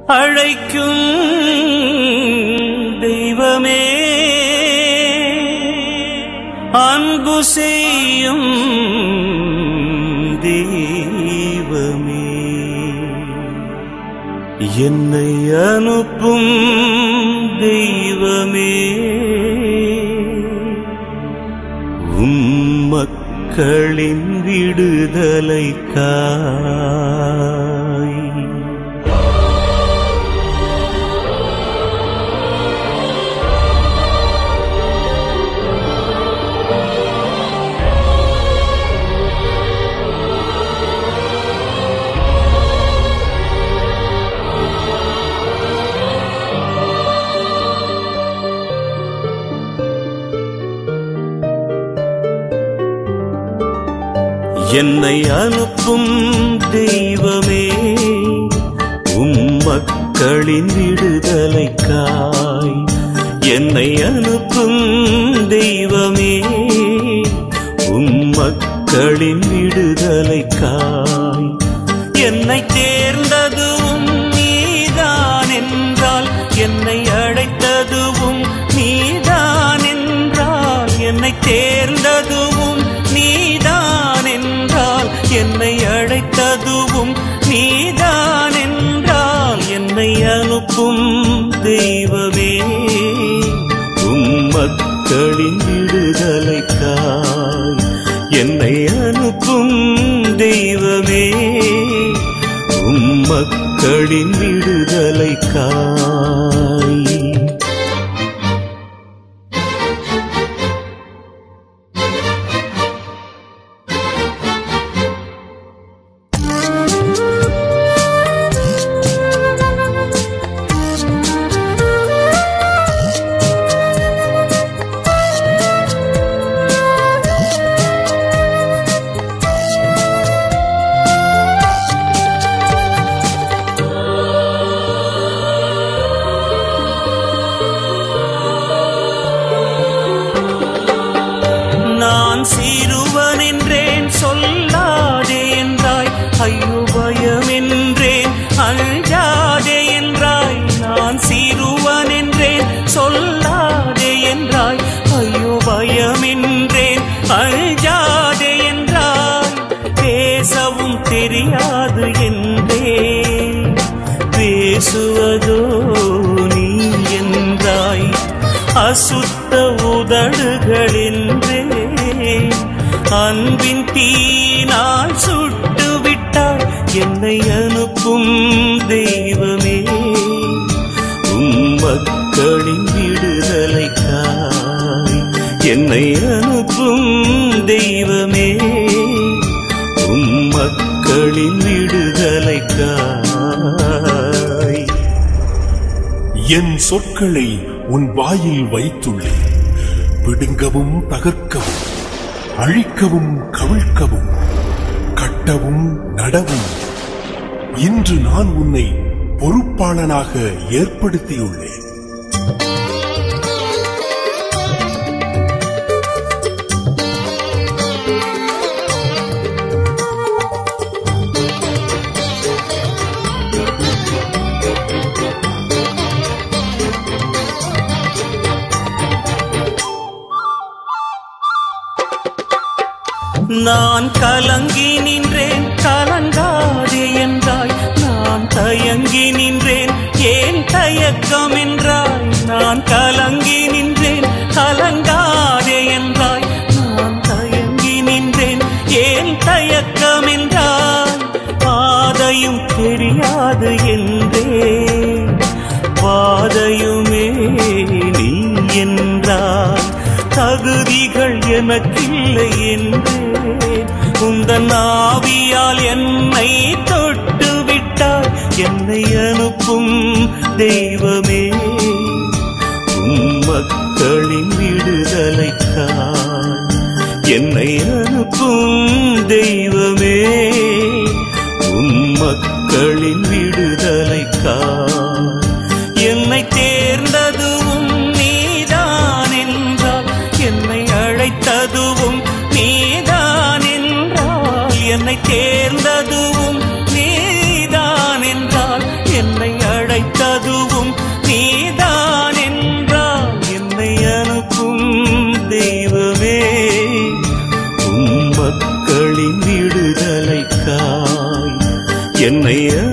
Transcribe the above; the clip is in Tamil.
அழைக்கும் தெய்வமே அன்பு செய்யும் தெய்வமே என்னை அனுப்பும் தெய்வமே உம் மக்களின் விடுதலைக்காய் என்னை அனுப்பும் தெய்வமே உம் மக்களின் விடுதலைக்காய் என்னை அனுப்பும் தெய்வமே உம் மக்களின் விடுதலைக்காய் என்னை தேர்ந்ததுவும் நீதான் என்றால் என்னை அழைத்ததுவும் நீதான் என்றால் என்னை தேர்ந்ததுவும் நீதான் என்றால் என்னை அழைத்ததுவும் நீதான் என்றால் என்னை அனுப்பும் தெய்வமே உம் மக்களின் விடுதலைக்காய் என்னை அனுப்பும் தெய்வமே உம் மக்களின் விடுதலைக்காய் நான் சிறுவன் என்றேன் சொல்லாதே என்றாய் ஐயோ பயம் என்றேன் அஞ்சாதே என்றாய் நான் சிறுவன் என்றேன் சொல்லாதே என்றாய் ஐயோ பயம் என்றேன் அஞ்சாதே என்றாய் பேசவும் தெரியாது என்றேன் பேசுவதோ நீ என்றாய் அசுத்த உதடுகளென்றே அன்பின் தீனால் சுட்டு விட்டாய் என்னை அனுப்பும் தெய்வமே உம் மக்களின் விடுதலைக்காய் என்னை அனுப்பும் தெய்வமே உம் மக்களின் விடுதலைக்காய் என் சொற்களை உன் வாயில் வைத்துள்ளேன் பிடுங்கவும் தகர்க்கவும் அழிக்கவும் கவிழ்க்கவும் கட்டவும் நடவும் இன்று நான் உன்னை பொறுப்பாளனாக ஏற்படுத்தியுள்ளேன் நான் கலங்கி நின்றேன் கலங்காதே என்றாய் நான் தயங்கி நின்றேன் ஏன் தயக்கம் என்றாய் நான் கலங்கி நின்றேன் கலங்காதே என்றாய் நான் தயங்கி நின்றேன் ஏன் தயக்கம் என்றாய் பாதையும் தெரியாது என்றே பாதையுமே நீ என்றாய் தகுதிகள் எனக்கில்லை என்றேன் உந்தன் ஆவியால் என்னை தொட்டு விட்டாய் என்னை அனுப்பும் தெய்வமே உம் மக்களின் விடுதலைக்காய் என்னை அனுப்பும் தெய்வமே உம் மக்களின் விடுதலைக்காய் என்னை தேர்ந்ததுவும் நீதான் என்றால் என்னை அழைத்ததுவும் நீதான் என்றால் என்னை தேர்ந்ததுவும் நீதான் என்றால் என்னை அழை என்னை